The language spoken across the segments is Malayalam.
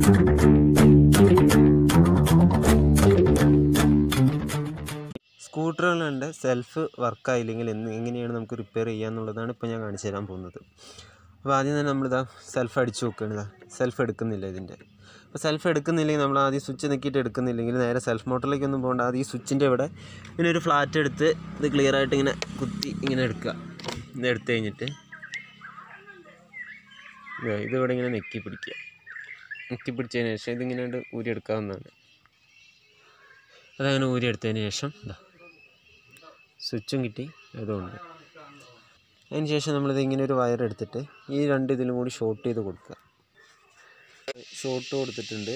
സ്കൂട്ടറുകളുണ്ട് സെൽഫ് വർക്കായില്ലെങ്കിൽ എന്ന് എങ്ങനെയാണ് നമുക്ക് റിപ്പയർ ചെയ്യുക എന്നുള്ളതാണ് ഇപ്പോൾ ഞാൻ കാണിച്ചു തരാൻ പോകുന്നത് അപ്പോൾ ആദ്യം തന്നെ നമ്മളിതാ സെൽഫ് അടിച്ചു നോക്കുകയാണ് ഇതാ സെൽഫ് എടുക്കുന്നില്ല ഇതിൻ്റെ അപ്പോൾ സെൽഫ് എടുക്കുന്നില്ലെങ്കിൽ നമ്മൾ ആദ്യം സ്വിച്ച് നിൽക്കിയിട്ട് എടുക്കുന്നില്ലെങ്കിൽ നേരെ സെൽഫ് മോട്ടറിലേക്കൊന്നും പോകണ്ട ആദ്യം ഈ സ്വിച്ചിൻ്റെ ഇവിടെ ഇങ്ങനെ ഒരു ഫ്ലാറ്റ് എടുത്ത് ഇത് ക്ലിയർ ആയിട്ട് ഇങ്ങനെ കുത്തി ഇങ്ങനെ എടുക്കുക ഇത് എടുത്തു കഴിഞ്ഞിട്ട് ഇതാ ഇതിവിടെ ഇങ്ങനെ നെക്കി പിടിക്കുക നെക്കി പിടിച്ചതിന് ശേഷം ഇതിങ്ങനെ കൊണ്ട് ഊരിയെടുക്കാവുന്നതാണ് അതങ്ങനെ ഊരിയെടുത്തതിന് ശേഷം ഇതാ സ്വിച്ചും കിട്ടി അതുകൊണ്ട് അതിന് ശേഷം നമ്മളിത് ഇങ്ങനെ ഒരു വയർ എടുത്തിട്ട് ഈ രണ്ട് ഇതിലും കൂടി ഷോർട്ട് ചെയ്ത് കൊടുക്കുക ഷോർട്ട് കൊടുത്തിട്ടുണ്ട്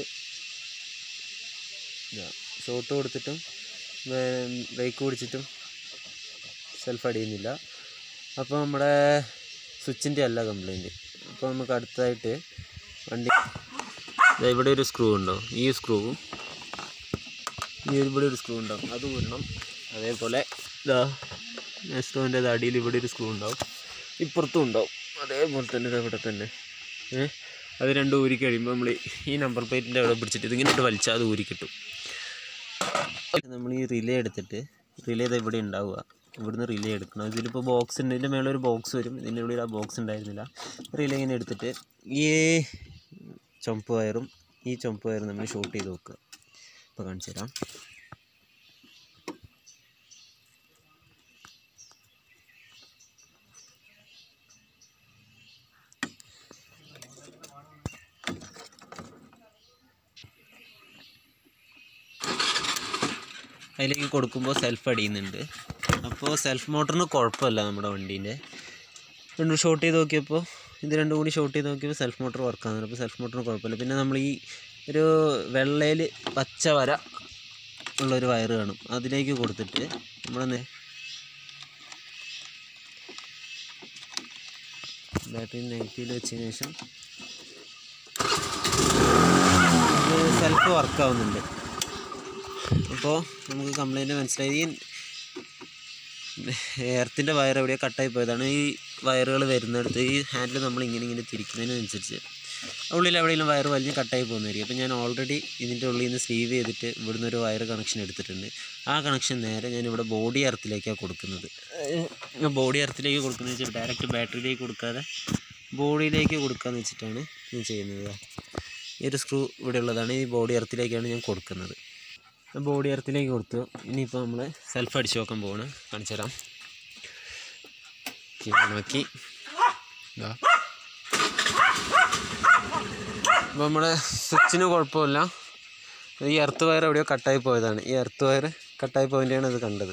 ഷോർട്ട് കൊടുത്തിട്ടും ബ്രേക്ക് പിടിച്ചിട്ടും സെൽഫ് അടിയുന്നില്ല അപ്പോൾ നമ്മുടെ സ്വിച്ചിൻ്റെ അല്ല കംപ്ലൈൻറ്റ് അപ്പോൾ നമുക്ക് അടുത്തതായിട്ട് വണ്ടി ദാ ഇവിടെ ഒരു സ്ക്രൂ ഉണ്ടോ ഈ സ്ക്രൂവും ഈ ഒരു ഇവിടെ ഒരു സ്ക്രൂ ഉണ്ടാവും അത് ഊരണം അതേപോലെ ഇതാ നെസ്റ്റോൻ്റെ അടിയിൽ ഇവിടെ ഒരു സ്ക്രൂ ഉണ്ടാവും ഇപ്പുറത്തും ഉണ്ടാവും അതേപോലെ തന്നെ ഇത് ഇവിടെ തന്നെ ഏ അത് രണ്ടും ഊരി കഴിയുമ്പോൾ നമ്മൾ ഈ നമ്പർ പ്ലേറ്റിൻ്റെ അവിടെ പിടിച്ചിട്ട് ഇതിങ്ങനെ ഇട്ട് വലിച്ചാൽ അത് ഊരി കിട്ടും നമ്മൾ ഈ റിലേ എടുത്തിട്ട് റിലേ ഇത് ഇവിടെ ഉണ്ടാവുക ഇവിടുന്ന് റിലേ എടുക്കണം ഇതിലിപ്പോൾ ബോക്സ് ഉണ്ട് ഇതിൻ്റെ മേളിൽ ഒരു ബോക്സ് വരും ഇതിൻ്റെ ഉള്ളിൽ ആ ബോക്സ് ഉണ്ടായിരുന്നില്ല റിലേ ഇങ്ങനെ എടുത്തിട്ട് ഈ ചുമപ്പ് വയറും ഈ ചുമപ്പ് വയറും നമ്മൾ ഷോർട്ട് ചെയ്ത് വെക്കുക ഇപ്പോൾ കാണിച്ചു തരാം അതിലേക്ക് കൊടുക്കുമ്പോൾ സെൽഫ് അടിയുന്നുണ്ട് അപ്പോൾ സെൽഫ് മോട്ടറിന് കുഴപ്പമില്ല നമ്മുടെ വണ്ടീൻ്റെ രണ്ടും ഷോർട്ട് ചെയ്ത് നോക്കിയപ്പോൾ ഇത് രണ്ടും കൂടി ഷോർട്ട് ചെയ്ത് നോക്കിയപ്പോൾ സെൽഫ് മോട്ടർ വർക്കാകുന്നുണ്ട് അപ്പോൾ സെൽഫ് മോട്ടറിന് കുഴപ്പമില്ല പിന്നെ നമ്മൾ ഈ ഒരു വെള്ളയിൽ പച്ച വര ഉള്ളൊരു വയറ് കാണും അതിലേക്ക് കൊടുത്തിട്ട് നമ്മളെന്ത് ബാറ്ററി നെഗറ്റീവിൽ വെച്ചതിന് ശേഷം ഇത് സെൽഫ് വർക്കാവുന്നുണ്ട് അപ്പോൾ നമുക്ക് കംപ്ലൈൻറ്റ് മനസ്സിലായി ഈ എയർത്തിൻ്റെ വയർ എവിടെയോ കട്ടായി പോയതാണ് ഈ വയറുകൾ വരുന്നിടത്ത് ഈ ഹാൻഡിൽ നമ്മൾ ഇങ്ങനെ ഇങ്ങനെ തിരിക്കുന്നതിനനുസരിച്ച് ഉള്ളിൽ എവിടെയെങ്കിലും വയർ വലിഞ്ഞ് കട്ടായി പോകുന്നതായിരിക്കും അപ്പോൾ ഞാൻ ഓൾറെഡി ഇതിൻ്റെ ഉള്ളിൽ നിന്ന് സ്ലീവ് ചെയ്തിട്ട് ഇവിടുന്ന് ഒരു വയർ കണക്ഷൻ എടുത്തിട്ടുണ്ട് ആ കണക്ഷൻ നേരെ ഞാൻ ഇവിടെ ബോഡി എർത്തിലേക്കാണ് കൊടുക്കുന്നത് ബോഡി എർത്തിലേക്ക് കൊടുക്കുന്നത് വെച്ചാൽ ഡയറക്റ്റ് ബാറ്ററിയിലേക്ക് കൊടുക്കാതെ ബോഡിയിലേക്ക് കൊടുക്കാമെന്ന് വെച്ചിട്ടാണ് ഞാൻ ചെയ്യുന്നത് ഈ ഒരു സ്ക്രൂ ഇവിടെ ഉള്ളതാണ് ഈ ബോഡി എർത്തിലേക്കാണ് ഞാൻ കൊടുക്കുന്നത് ബോഡി എർത്തിലേക്ക് കൊടുത്തു ഇനിയിപ്പോൾ നമ്മൾ സെൽഫ് അടിച്ച് നോക്കാൻ പോവാണ് കാണിച്ചു തരാം നോക്കി ഇതാ അപ്പോൾ നമ്മുടെ സ്വിച്ചിന് കുഴപ്പമില്ല ഈ എർത്ത് വയർ എവിടെയോ കട്ടായി പോയതാണ് ഈ എർത്ത് വയർ കട്ടായി പോയതിൻ്റെയാണ് ഇത് കണ്ടത്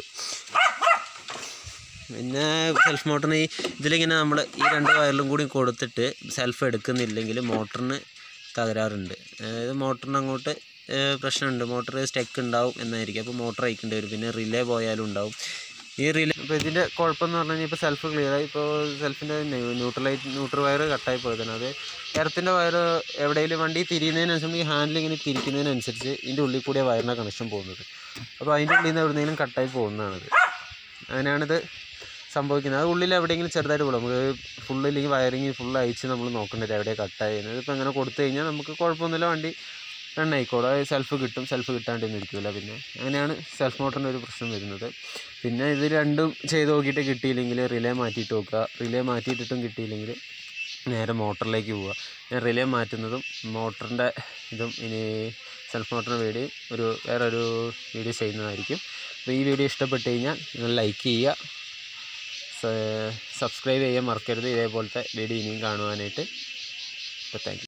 പിന്നെ സെൽഫ് മോട്ടറിന് ഈ ഇതിലിങ്ങനെ നമ്മൾ ഈ രണ്ട് വയറിലും കൂടി കൊടുത്തിട്ട് സെൽഫ് എടുക്കുന്നില്ലെങ്കിൽ മോട്ടറിന് തകരാറുണ്ട് അതായത് മോട്ടറിന് അങ്ങോട്ട് പ്രശ്നമുണ്ട് മോട്ടർ സ്റ്റെക്ക് ഉണ്ടാവും എന്നായിരിക്കും അപ്പോൾ മോട്ടർ അയക്കേണ്ടി വരും പിന്നെ റിലേ പോയാലും ഉണ്ടാവും ഈ റിലേ ഇപ്പോൾ ഇതിൻ്റെ കുഴപ്പമെന്ന് പറഞ്ഞു കഴിഞ്ഞാൽ ഇപ്പോൾ സെൽഫ് ക്ലിയർ ആയി ഇപ്പോൾ സെൽഫിൻ്റെ ന്യൂട്രലൈറ്റ് ന്യൂട്രൽ വയർ കട്ടായി പോയതാണ് അത് എർത്തിൻ്റെ വയർ എവിടെയെങ്കിലും വണ്ടി തിരിയുന്നതിനനുസരിച്ച് ഈ ഹാൻഡിൽ ഇങ്ങനെ തിരിക്കുന്നതിനനുസരിച്ച് ഇതിൻ്റെ ഉള്ളിൽ കൂടിയ വയറിൻ്റെ കണക്ഷൻ പോകുന്നത് അപ്പോൾ അതിൻ്റെ ഉള്ളിൽ നിന്ന് എവിടെയെങ്കിലും കട്ടായി പോകുന്നതാണത് അങ്ങനെയാണിത് സംഭവിക്കുന്നത് അത് ഉള്ളിൽ എവിടെയെങ്കിലും ചെറുതായിട്ട് പോകും നമുക്ക് ഫുള്ളില്ലെങ്കിൽ വയറിങ് ഫുൾ അയച്ച് നമ്മൾ നോക്കേണ്ടത് എവിടെയാണ് കട്ടായിരുന്നത് ഇപ്പോൾ അങ്ങനെ കൊടുത്തു കഴിഞ്ഞാൽ നമുക്ക് കുഴപ്പമൊന്നുമില്ല വണ്ടി റൺ ആയിക്കോളും അത് സെൽഫ് കിട്ടും സെൽഫ് കിട്ടാണ്ടൊന്നും ഇരിക്കില്ല പിന്നെ അങ്ങനെയാണ് സെൽഫ് മോട്ടറിൻ്റെ ഒരു പ്രശ്നം വരുന്നത് പിന്നെ ഇത് രണ്ടും ചെയ്ത് നോക്കിയിട്ട് കിട്ടിയില്ലെങ്കിൽ റിലേ മാറ്റിയിട്ട് നോക്കുക റിലേ മാറ്റിയിട്ടിട്ടും കിട്ടിയില്ലെങ്കിൽ നേരെ മോട്ടറിലേക്ക് പോവുക ഞാൻ റിലേ മാറ്റുന്നതും മോട്ടറിൻ്റെ ഇതും ഇനി സെൽഫ് മോട്ടറിന് വേണ്ടി ഒരു വേറെ ഒരു വീഡിയോ ചെയ്യുന്നതായിരിക്കും അപ്പോൾ ഈ വീഡിയോ ഇഷ്ടപ്പെട്ട് കഴിഞ്ഞാൽ നിങ്ങൾ ലൈക്ക് ചെയ്യുക സബ്സ്ക്രൈബ് ചെയ്യാൻ മറക്കരുത് ഇതേപോലത്തെ വീഡിയോ ഇനിയും കാണുവാനായിട്ട് അപ്പോൾ താങ്ക്